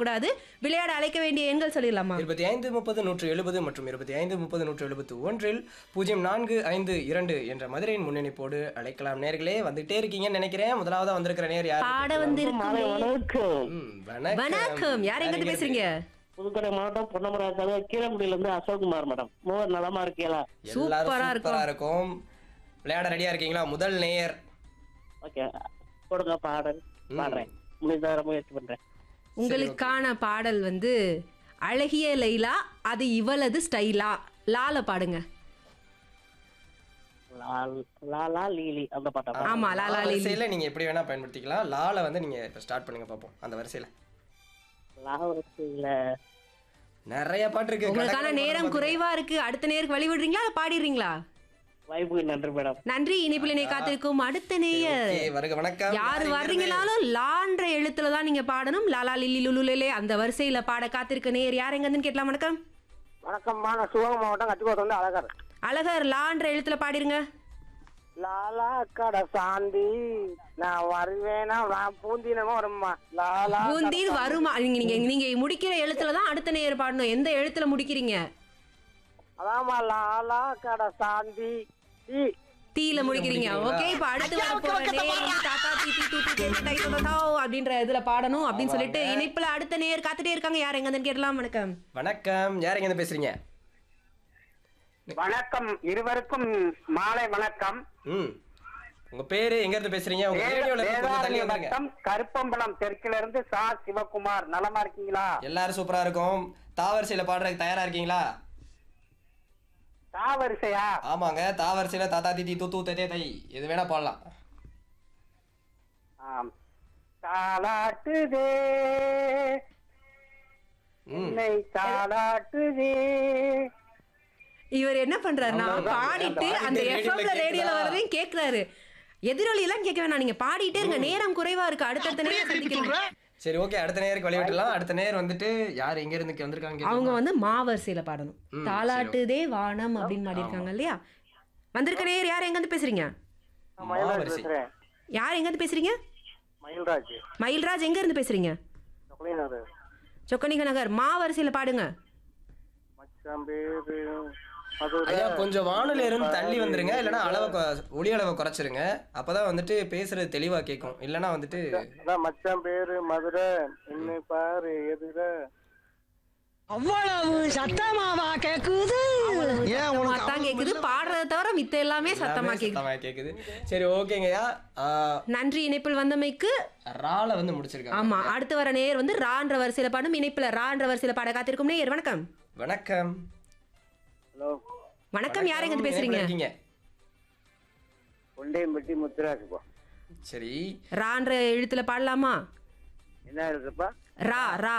கூடாது விளையாட அழைக்க வேண்டிய எண்கள் சொல்லிடலாமா இருபத்தி ஐந்து முப்பது நூற்று எழுபது மற்றும் இருபத்தி ஐந்து முப்பது நூற்று எழுபத்து ஒன்றில் பூஜ்ஜியம் நான்கு ஐந்து இரண்டு என்ற மதுரையின் முன்னணிப்போடு அழைக்கலாம் நேர்களே வந்துட்டே இருக்கீங்கன்னு நினைக்கிறேன் முதலாவதா வந்திருக்கிற நேர் யார் பாட வந்து மாலை வணக்கம் ம், வணக்கம் வணக்கம் யார் எங்கிட்ட பேசுறீங்க புதுக்கடை மாவட்டம் பொன்னமராஜாக கீழமுடியில இருந்து அசோக்குமார் மேடம் மூவர் நலமா இருக்கீங்களா எல்லாரும் சூப்பரா சூப்பரா இருக்கும் விளையாட ரெடியா இருக்கீங்களா முதல் நேயர் ஓகே கொடுங்க பாடல் பாடுறேன் முடிந்தார முயற்சி பண்றேன் உங்களுக்கான பாடல் வந்து அழகிய லைலா அது இவளது ஸ்டைலா லால பாடுங்க லால் லாலா லீலி அந்த பாட்டா ஆமா லாலா லீலி வரிசையில நீங்க எப்படி வேணா பயன்படுத்திக்கலாம் லால வந்து நீங்க இப்ப ஸ்டார்ட் பண்ணுங்க பாப்போம் அந்த வரிசையில லாவரத்துல நிறைய பாட்டு இருக்கு உங்களுக்கான கடற்கரை நேரம் மரம் குறைவா இருக்கு அடுத்த நேருக்கு வழி விடுறீங்களா இல்ல பாடிடுறீங்களா வாய்ப்புக்கு நன்றி மேடம் நன்றி இனிப்பில் காத்திருக்கும் அடுத்த நேயர் ஓகே, வருக வணக்கம் யாரு இங்க வர்றீங்கனாலும் லான்ற எழுத்துல தான் நீங்க பாடணும் லாலா லில்லி லுலுலே அந்த வரிசையில பாட காத்திருக்க நேயர் யார் எங்கன்னு கேட்கலாம் வணக்கம் வணக்கம்மா நான் சிவகங்கை மாவட்டம் கட்டிக்கோட்டை வந்து அழகர் அழகர் லான்ற எழுத்துல பாடிருங்க லாலா கடை சாந்தி நான் வருவேனா நான் பூந்தினமா வரும்மா லாலா பூந்தி வருமா நீங்க நீங்க நீங்க முடிக்கிற எழுத்துல தான் அடுத்த நேயர் பாடணும் எந்த எழுத்துல முடிக்கிறீங்க அதாம்மா லாலா கடை சாந்தி ஈ. தீல முடிக்கிறீங்க ஓகே இப்ப அடுத்து வரப்போற நேயர் வந்து தாத்தா தீட்டி தூத்து தேத்த தை தொதோ அப்படின்ற இதுல பாடணும் அப்படின்னு சொல்லிட்டு இணைப்புல அடுத்த நேயர் காத்துட்டே இருக்காங்க யார் எங்கன்னு கேட்கலாம் வணக்கம் வணக்கம் யார் எங்க இருந்து பேசுறீங்க வணக்கம் இருவருக்கும் மாலை வணக்கம் ம் உங்க பேரு எங்க இருந்து பேசுறீங்க உங்க ரேடியோல இருந்து கொஞ்சம் தள்ளி வேதாரண்ய வந்துருங்க வட்டம் கருப்பம்பலம் தெற்குல இருந்து சா சிவகுமார் நலமா இருக்கீங்களா எல்லாரும் சூப்பரா இருக்கும் தாவரிசையில பாடுறதுக்கு தயாரா இருக்கீங்களா தா வரிசையா ஆமாங்க தாவரிசையில தாத்தா தீதி தூத்து தே தை எது வேணா பாடலாம் ஆம். தாலாட்டுதே ம் என்னை தாலாட்டுதே இவர் என்ன பண்றாருன்னா அவ்வளவுதான். பாடிட்டு பாடிட்டு அந்த ரேடியோல எஃப்எம்ல ரேடியோல கேக்குதா? வரதையும் கேக்குறாரு எதிரொலி எல்லாம் கேட்க வேணாம் நீங்க பாடிட்டே இருங்க நேரம் குறைவா இருக்கு அடுத்தடுத்த நேரம் சந்திக்கலாம் சரி ஓகே அடுத்த நேருக்கு வழி விட்டுலாம் அடுத்த நேர் வந்துட்டு யார் எங்க இருந்து வந்திருக்காங்க அவங்க கேட்கலாமா? வந்து மாவரிசையில பாடணும் ம், தாலாட்டுதே வானம் அப்படின்னு பாடிருக்காங்க இல்லையா வந்திருக்க நேயர் யார் எங்க இருந்து பேசுறீங்க மாவரிசை பேசுறேன் யார் எங்க இருந்து பேசுறீங்க மயில்ராஜ் மயில்ராஜ் எங்க இருந்து பேசுறீங்க சொக்கலினாரு சொக்கனிக நகர் மாவரிசையில பாடுங்க மச்சான் பேரு மதுரை ஐயா கொஞ்சம் வானொலியில இருந்து தள்ளி வந்துருங்க இல்லைன்னா அளவை கொ- ஒலி அளவை குறைச்சிருங்க அப்பதான் வந்துட்டு பேசுறது தெளிவா கேட்கும் இல்லைன்னா வந்துட்டு அதான் மச்சான் பேரு மதுரை என்ன பாரு எதிர அவ்வளவு சத்தமாவா கேக்குது சத்தமா தான் கேக்குது பாடுறத தவிர மித்த எல்லாமே சத்தமா எல்லாமே கேக்குது சத்தமா கேக்குது சரி ஓகேங்கய்யா ஆ, நன்றி இணைப்பில் வந்தமைக்கு ரால வந்து முடிச்சிருக்காங்க ஆமா அடுத்து வர நேயர் வந்து ரான்ற வரிசையில பாடும் இணைப்புல ரான்ற வரிசையில பாட காத்திருக்கும் நேயர் வணக்கம் வணக்கம் ஹலோ வணக்கம் யார் எங்க இருந்து பேசுறீங்க இணைப்புல இருக்கீங்க கொண்டையம்பட்டி முத்துராஜுப்பா ரான்ற எழுத்துல பாடலாமா என்ன இருக்குப்பா ரா ரா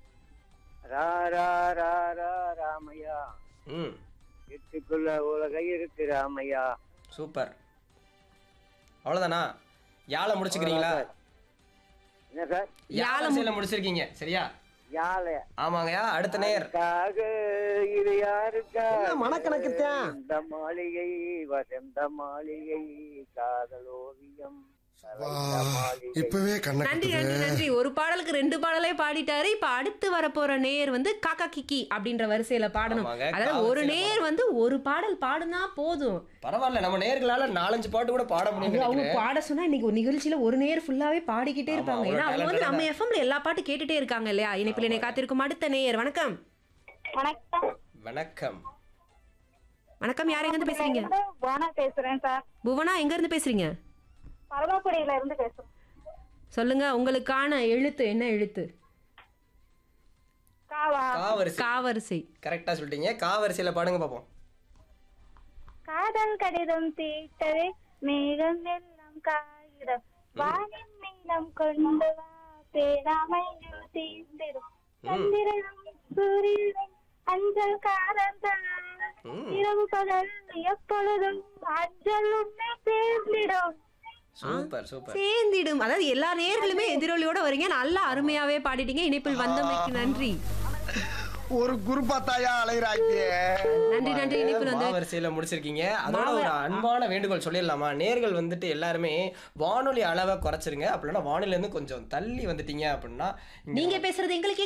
ரா ரா ரா ரா ராமையா ம் வீட்டுக்குள்ள உலகை இருக்கு ராமையா சூப்பர் அவ்வளவுதானா யாழ முடிச்சுக்கிறீங்களா என்ன சார் யாழ வரிசையில முடிச்சிருக்கீங்க சரியா யாழ ஆமாங்கய்யா அடுத்த நேர் காக இது யாருக்கா மனக்கணக்குத்தான். இந்த மாளிகை வசந்த மாளிகை காதல் ஓவியம் கலைந்த மாளிகை. இப்பவே கண்ண நன்றி நன்றி நன்றி ஒரு பாடலுக்கு ரெண்டு பாடலே பாடிட்டாரு இப்ப அடுத்து வரப்போற நேயர் வந்து காக்கா கிக்கி அப்படின்ற வரிசையில பாடணும் ஆமாங்க, அதாவது ஒரு காவரிசையில நேயர் வந்து ஒரு பாடல் பாடுனா போதும் பரவாயில்ல நம்ம நேர்களால நாலஞ்சு பாட்டு கூட பாட அது முடியும் அவங்க பாட சொன்னா இன்னைக்கு ஒரு நிகழ்ச்சியில ஒரு நேர் ஃபுல்லாவே பாடிக்கிட்டே ஆமா, இருப்பாங்க ஒரு ஏன்னா அவங்க வந்து talented நம்ம எஃப்எம்ல எல்லா பாட்டு கேட்டுட்டே இருக்காங்க இல்லையா இணைப்பில் என்னை காத்திருக்கும் அடுத்த நேயர் வணக்கம் வணக்கம் வணக்கம் வணக்கம் யார் எங்க இருந்து பேசுறீங்க போனா பேசுறேன் சார் புவனா எங்க இருந்து பேசுறீங்க பரமக்குடியில இருந்து பேசுறேன் சொல்லுங்க உங்களுக்கான எழுத்து என்ன எழுத்து காவா காவரிசை காவரிசை கரெக்டா சொல்லிட்டீங்க காவரிசையில பாடுங்க பாப்போம் காதல் கடிதம் தீட்டவே மேகம் எல்லாம் காகிதம் வானின் நீளம் கொண்டு வா பேராமையில் தீர்ந்திடும் சந்திரனும் சூரியனும் அஞ்சல் காரங்கள் ம். இரவு பகல் எப்பொழுதும் அஞ்சல் உன்னை சேர்ந்திடும் சூப்பர் சூப்பர் சேர்ந்திடும் அதாவது எல்லா நேர்களுமே எதிரொலியோட வரீங்க நல்லா அருமையாவே பாடிட்டீங்க இணைப்பில் வந்தமைக்கு நன்றி ஒரு குருபாத்தாயா அலைகிறாங்க நன்றி நன்றி இணைப்பில் வந்து மாவரிசையில முடிச்சிருக்கீங்க அதோட ஒரு அன்பான வேண்டுகோள் சொல்லிடலாமா நேர்கள் வந்துட்டு எல்லாருமே வானொலி அளவை குறைச்சிருங்க அப்படின்னா வானொலில இருந்து கொஞ்சம் தள்ளி வந்துட்டீங்க அப்படின்னா இங்க நீங்க பேசுறது எங்களுக்கு